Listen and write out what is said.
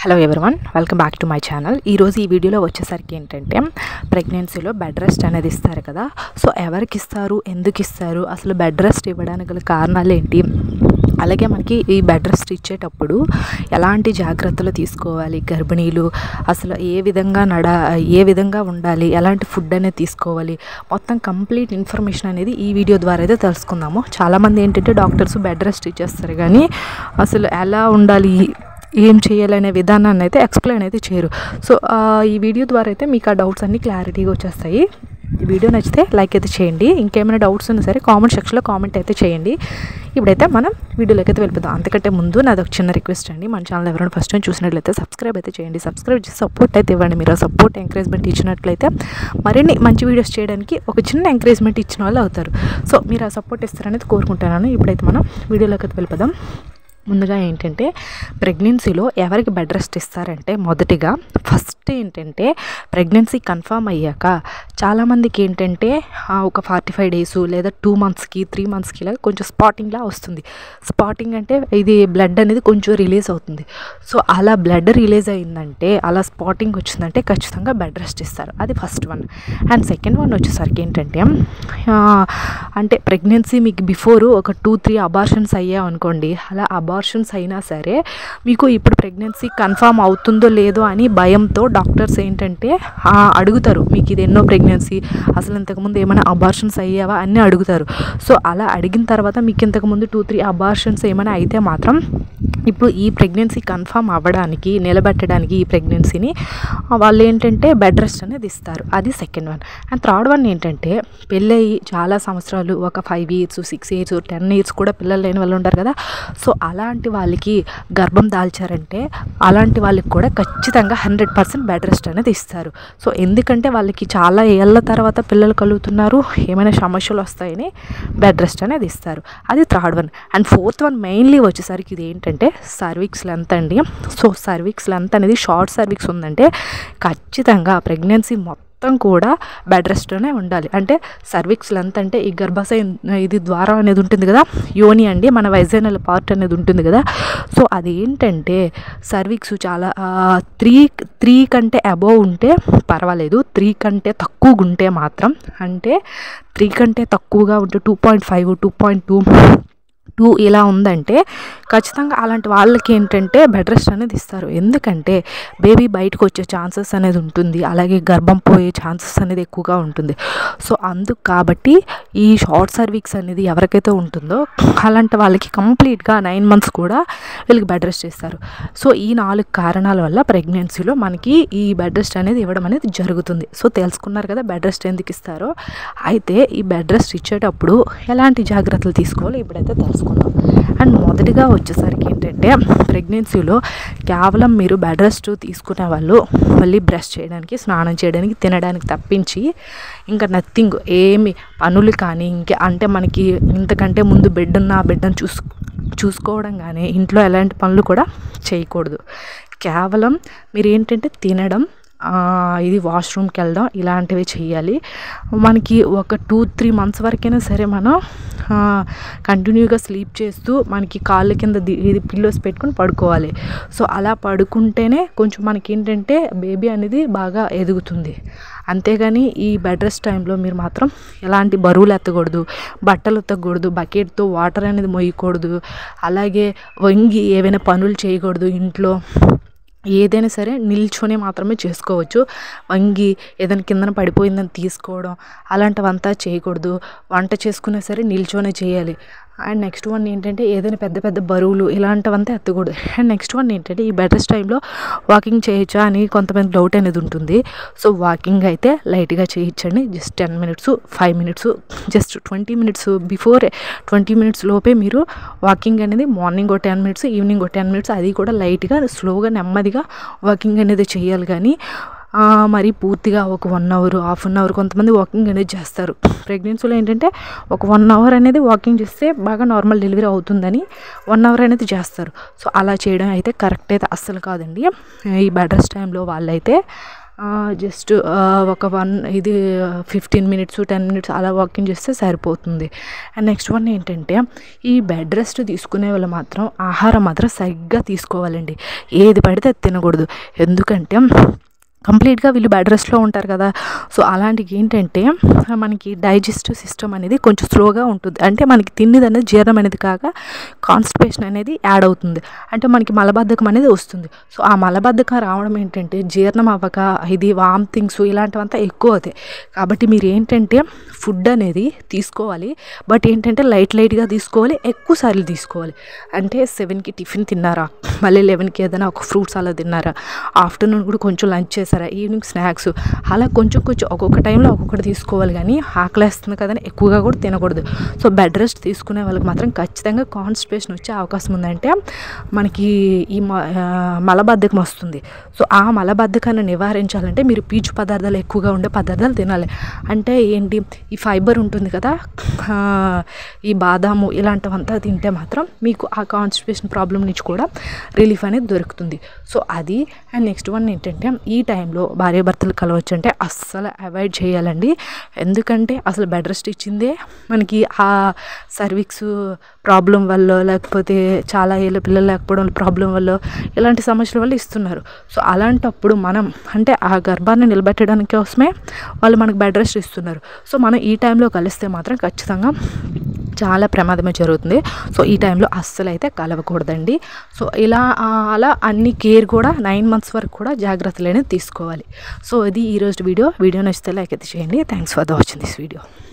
hello everyone welcome back to my channel ఈరోజు ఈ వీడియోలో వచ్చేసరికి ఏంటంటే ప్రెగ్నెన్సీలో బెడ్ రెస్ట్ అనేది ఇస్తారు కదా సో ఎవరికి ఇస్తారు ఎందుకు ఇస్తారు అసలు బెడ్ రెస్ట్ ఇవ్వడానికి గల కారణాలు ఏంటి అలాగే మనకి ఈ బెడ్ రెస్ట్ ఇచ్చేటప్పుడు ఎలాంటి జాగ్రత్తలు తీసుకోవాలి గర్భిణీలు అసలు ఏ విధంగా నడ ఏ విధంగా ఉండాలి ఎలాంటి ఫుడ్ అనేది తీసుకోవాలి మొత్తం కంప్లీట్ ఇన్ఫర్మేషన్ అనేది ఈ వీడియో ద్వారా అయితే తెలుసుకుందాము చాలామంది ఏంటంటే డాక్టర్స్ బెడ్ రెస్ట్ ఇచ్చేస్తారు కానీ అసలు ఎలా ఉండాలి ఏం చేయాలనే విధానాన్ని అయితే ఎక్స్ప్లెయిన్ అయితే చేయరు సో ఆ, ఈ వీడియో ద్వారా అయితే మీకు ఆ డౌట్స్ అన్నీ క్లారిటీగా వచ్చేస్తాయి ఈ వీడియో నచ్చితే లైక్ అయితే చేయండి ఇంకేమైనా డౌట్స్ ఉన్నా సరే కామెంట్ సెక్షన్లో కామెంట్ అయితే చేయండి ఇప్పుడైతే మనం వీడియోలోకి అయితే వెళ్ళిపోదాం అంతకంటే ముందు నాది ఒక చిన్న రిక్వెస్ట్ అండి మన ఛానల్ ఎవరైనా ఫస్ట్ టైం చూసినట్లయితే సబ్స్క్రైబ్ అయితే చేయండి సబ్స్క్రైబ్ చేసి సపోర్ట్ అయితే ఇవ్వండి మీరు సపోర్ట్ ఎంకరేజ్మెంట్ ఇచ్చినట్లయితే మరిన్ని మంచి వీడియోస్ చేయడానికి ఒక చిన్న ఎంకరేజ్మెంట్ ఇచ్చిన వాళ్ళు అవుతారు సో మీరు ఆ సపోర్ట్ ఇస్తారనేది కోరుకుంటున్నాను ఇప్పుడైతే మనం వీడియోలోకి అయితే వెళ్ళిపోదాం ముందుగా ఏంటంటే ప్రెగ్నెన్సీలో ఎవరికి బెడ్ రెస్ట్ ఇస్తారంటే మొదటిగా ఫస్ట్ ఏంటంటే ప్రెగ్నెన్సీ కన్ఫర్మ్ అయ్యాక చాలామందికి ఏంటంటే ఆ, ఒక ఫార్టీ ఫైవ్ డేస్ లేదా టూ మంత్స్కి త్రీ మంత్స్కి ఇలా కొంచెం స్పాటింగ్లా వస్తుంది స్పాటింగ్ అంటే ఇది బ్లడ్ అనేది కొంచెం రిలీజ్ అవుతుంది సో అలా బ్లడ్ రిలీజ్ అయిందంటే అలా స్పాటింగ్ వచ్చిందంటే ఖచ్చితంగా బెడ్ రెస్ట్ ఇస్తారు అది first one and second one వచ్చేసరికి ఏంటంటే ఆ, అంటే ప్రెగ్నెన్సీ మీకు బిఫోర్ ఒక టూ త్రీ అబార్షన్స్ అయ్యా అనుకోండి అలా అబార్షన్స్ అయినా సరే మీకు ఇప్పుడు ప్రెగ్నెన్సీ కన్ఫర్మ్ అవుతుందో లేదో అని భయంతో డాక్టర్స్ ఏంటంటే ఆ, అడుగుతారు మీకు ఇది ఎన్నో ప్రెగ్నెన్సీ అసలు ఇంతకుముందు ఏమైనా అబార్షన్స్ అయ్యావా అన్నీ అడుగుతారు సో అలా అడిగిన తర్వాత మీకు ఇంతకుముందు టూ త్రీ అబార్షన్స్ ఏమైనా అయితే మాత్రం ఇప్పుడు ఈ ప్రెగ్నెన్సీ కన్ఫర్మ్ అవ్వడానికి నిలబెట్టడానికి ఈ ప్రెగ్నెన్సీని వాళ్ళు ఏంటంటే బెడ్ రెస్ట్ అనేది ఇస్తారు అది second one and third one ఏంటంటే పెళ్ళయి చాలా సంవత్సరాలు ఒక five years six years ten years కూడా పిల్లలు లేని వాళ్ళు ఉంటారు కదా సో అలాంటి వాళ్ళకి గర్భం దాల్చారంటే అలాంటి వాళ్ళకి కూడా ఖచ్చితంగా హండ్రెడ్ పర్సెంట్ బెడ్ రెస్ట్ అనేది ఇస్తారు సో ఎందుకంటే వాళ్ళకి చాలా ఏళ్ళ తర్వాత పిల్లలు కలుగుతున్నారు ఏమైనా సమస్యలు వస్తాయని బెడ్ రెస్ట్ అనేది ఇస్తారు అది third one and fourth one mainly వచ్చేసరికి ఇది ఏంటంటే సర్విక్స్ లెంత్ అండి సో సర్విక్స్ లెంత్ అనేది షార్ట్ సర్విక్స్ ఉందంటే ఖచ్చితంగా ప్రెగ్నెన్సీ మొత్తం కూడా బెడ్ రెస్ట్లోనే ఉండాలి అంటే సర్విక్స్ లెంత్ అంటే ఈ గర్భాశయ ఇది ద్వారం అనేది ఉంటుంది కదా యోని అండి మన వైజైనల్ పార్ట్ అనేది ఉంటుంది కదా సో అదేంటంటే సర్విక్స్ చాలా త్రీ త్రీ కంటే అబోవ్ ఉంటే పర్వాలేదు త్రీ కంటే తక్కువగా ఉంటే మాత్రం అంటే త్రీ కంటే తక్కువగా ఉంటే two point five two point two two ఇలా ఉందంటే ఖచ్చితంగా అలాంటి వాళ్ళకి ఏంటంటే బెడ్ రెస్ట్ అనేది ఇస్తారు ఎందుకంటే బేబీ బయటకు వచ్చే ఛాన్సెస్ అనేది ఉంటుంది అలాగే గర్భం పోయే ఛాన్సెస్ అనేది ఎక్కువగా ఉంటుంది సో అందుకు కాబట్టి ఈ షార్ట్ సర్వీక్స్ అనేది ఎవరికైతే ఉంటుందో అలాంటి వాళ్ళకి కంప్లీట్గా నైన్ మంత్స్ కూడా వీళ్ళకి బెడ్ రెస్ట్ ఇస్తారు సో ఈ నాలుగు కారణాల వల్ల ప్రెగ్నెన్సీలో మనకి ఈ బెడ్ రెస్ట్ అనేది ఇవ్వడం అనేది జరుగుతుంది సో తెలుసుకున్నారు కదా బెడ్ రెస్ట్ ఎందుకు ఇస్తారో అయితే ఈ బెడ్ రెస్ట్ ఇచ్చేటప్పుడు ఎలాంటి జాగ్రత్తలు తీసుకోవాలో ఇప్పుడైతే తెలుసుకుందాం అండ్ మొదటిగా వచ్చేసరికి ఏంటంటే ప్రెగ్నెన్సీలో కేవలం మీరు బెడ్ రెస్ట్ తీసుకునే వాళ్ళు మళ్ళీ బ్రష్ చేయడానికి స్నానం చేయడానికి తినడానికి తప్పించి ఇంకా నథింగ్ ఏమి పనులు కానీ ఇంకా అంటే మనకి ఇంతకంటే ముందు బెడ్ ఉన్న ఆ బిడ్డను చూసు చూసుకోవడం కానీ ఇంట్లో ఎలాంటి పనులు కూడా చేయకూడదు కేవలం మీరు ఏంటంటే తినడం ఆ, ఇది వాష్రూమ్కి వెళ్దాం ఇలాంటివి చేయాలి మనకి ఒక టూ త్రీ మంత్స్ వరకైనా సరే మనం కంటిన్యూగా స్లీప్ చేస్తూ మనకి కాళ్ళ కింద ది- ఇది పిల్లోస్ పెట్టుకొని పడుకోవాలి సో అలా పడుకుంటేనే కొంచెం మనకి ఏంటంటే బేబీ అనేది బాగా ఎదుగుతుంది అంతేగాని ఈ బెడ్ రెస్ట్ టైంలో మీరు మాత్రం ఎలాంటి బరువులు ఎత్తకూడదు బట్టలు ఉతకూడదు బకెట్తో వాటర్ అనేది మోయకూడదు అలాగే వంగి ఏవైనా పనులు చేయకూడదు ఇంట్లో ఏదైనా సరే నిల్చొని మాత్రమే చేసుకోవచ్చు వంగి ఏదైనా కిందన పడిపోయిందని తీసుకోవడం అలాంటివంతా చేయకూడదు వంట చేసుకున్నా సరే నిల్చొనే చేయాలి అండ్ నెక్స్ట్ వన్ ఏంటంటే ఏదైనా పెద్ద పెద్ద బరువులు ఇలాంటివంతా ఎత్తకూడదు అండ్ నెక్స్ట్ వన్ ఏంటంటే ఈ బెటర్ టైంలో వాకింగ్ చేయొచ్చా అని కొంతమంది డౌట్ అనేది ఉంటుంది సో వాకింగ్ అయితే లైట్గా చేయొచ్చండి just ten minutes five minutes just twenty minutes before twenty minutes లోపే మీరు వాకింగ్ అనేది మార్నింగ్ ఒక టెన్ మినిట్స్ ఈవినింగ్ ఒక టెన్ మినిట్స్ అది కూడా లైట్గా స్లోగా నెమ్మదిగా వాకింగ్ అనేది చేయాలి కానీ ఆ, మరి పూర్తిగా ఒక one hour half an hour కొంతమంది వాకింగ్ అనేది చేస్తారు ప్రెగ్నెన్సీలో ఏంటంటే ఒక వన్ అవర్ అనేది వాకింగ్ చేస్తే బాగా నార్మల్ డెలివరీ అవుతుందని వన్ అవర్ అనేది చేస్తారు సో అలా చేయడం అయితే కరెక్ట్ అయితే అస్సలు కాదండి ఈ బెడ్ రెస్ట్ టైంలో వాళ్ళైతే జస్ట్ ఒక వన్ ఇది ఫిఫ్టీన్ మినిట్స్ టెన్ మినిట్స్ అలా వాకింగ్ చేస్తే సరిపోతుంది అండ్ నెక్స్ట్ వన్ ఏంటంటే ఈ బెడ్ రెస్ట్ తీసుకునే వాళ్ళు మాత్రం ఆహారం మాత్రం సరిగ్గా తీసుకోవాలండి ఏది పడితే అది తినకూడదు ఎందుకంటే కంప్లీట్గా వీళ్ళు బెడ్ రెస్ట్లో ఉంటారు కదా సో అలాంటివి ఏంటంటే మనకి డైజెస్టివ్ సిస్టమ్ అనేది కొంచెం స్లోగా ఉంటుంది అంటే మనకి తిన్నది అనేది జీర్ణం అనేది కాక కాన్స్టిపేషన్ అనేది యాడ్ అవుతుంది అంటే మనకి మలబద్ధకం అనేది వస్తుంది సో ఆ మలబద్ధకం రావడం ఏంటంటే జీర్ణం అవ్వక ఇది వామిటింగ్స్ ఇలాంటివంతా ఎక్కువ అవుతాయి కాబట్టి మీరు ఏంటంటే ఫుడ్ అనేది తీసుకోవాలి బట్ ఏంటంటే లైట్ లైట్గా తీసుకోవాలి ఎక్కువ సార్లు తీసుకోవాలి అంటే సెవెన్కి టిఫిన్ తిన్నారా మళ్ళీ లెవెన్కి ఏదైనా ఒక ఫ్రూట్స్ అలా తిన్నారా ఆఫ్టర్నూన్ కూడా కొంచెం లంచ్ చేశారా ఈవినింగ్ స్నాక్స్ అలా కొంచెం కొంచెం ఒక్కొక్క టైంలో ఒక్కొక్కటి తీసుకోవాలి కానీ ఆకలేస్తుంది కదని ఎక్కువగా కూడా తినకూడదు సో బెడ్ రెస్ట్ తీసుకునే వాళ్ళకి మాత్రం ఖచ్చితంగా కాన్స్టిపేషన్ వచ్చే అవకాశం ఉందంటే మనకి ఈ మ- ఆ, మలబద్ధకం వస్తుంది సో ఆ మలబద్ధకాన్ని నివారించాలంటే మీరు పీచు పదార్థాలు ఎక్కువగా ఉండే పదార్థాలు తినాలి అంటే ఏంటి ఈ ఫైబర్ ఉంటుంది కదా ఆ, ఈ బాదాము ఇలాంటివంతా తింటే మాత్రం మీకు ఆ కాన్స్టిపేషన్ ప్రాబ్లం నుంచి కూడా రిలీఫ్ అనేది దొరుకుతుంది సో అది అండ్ నెక్స్ట్ వన్ ఏంటంటే ఈ టైంలో భార్యాభర్తలు కలవచ్చు అంటే అస్సలు అవాయిడ్ చేయాలండి ఎందుకంటే అసలు బెడ్ రెస్ట్ ఇచ్చిందే మనకి ఆ సర్విక్స్ ప్రాబ్లం వల్ల లేకపోతే చాలా ఏళ్ళ పిల్లలు లేకపోవడం ప్రాబ్లం వల్ల ఇలాంటి సమస్యల వల్ల ఇస్తున్నారు సో అలాంటప్పుడు మనం అంటే ఆ గర్భాన్ని నిలబెట్టడానికి కోసమే వాళ్ళు మనకు బెడ్ రెస్ట్ ఇస్తున్నారు సో మనం ఈ టైంలో కలిస్తే మాత్రం ఖచ్చితంగా చాలా ప్రమాదమే జరుగుతుంది సో ఈ టైంలో అస్సలు అయితే కలవకూడదండి సో ఇలా ఆ, అలా అన్ని కేర్ కూడా నైన్ మంత్స్ వరకు కూడా జాగ్రత్తలు అనేది తీసుకోవాలి సో ఇది ఈరోజు వీడియో వీడియో నచ్చితే లైక్ అయితే చేయండి thanks for the watching this video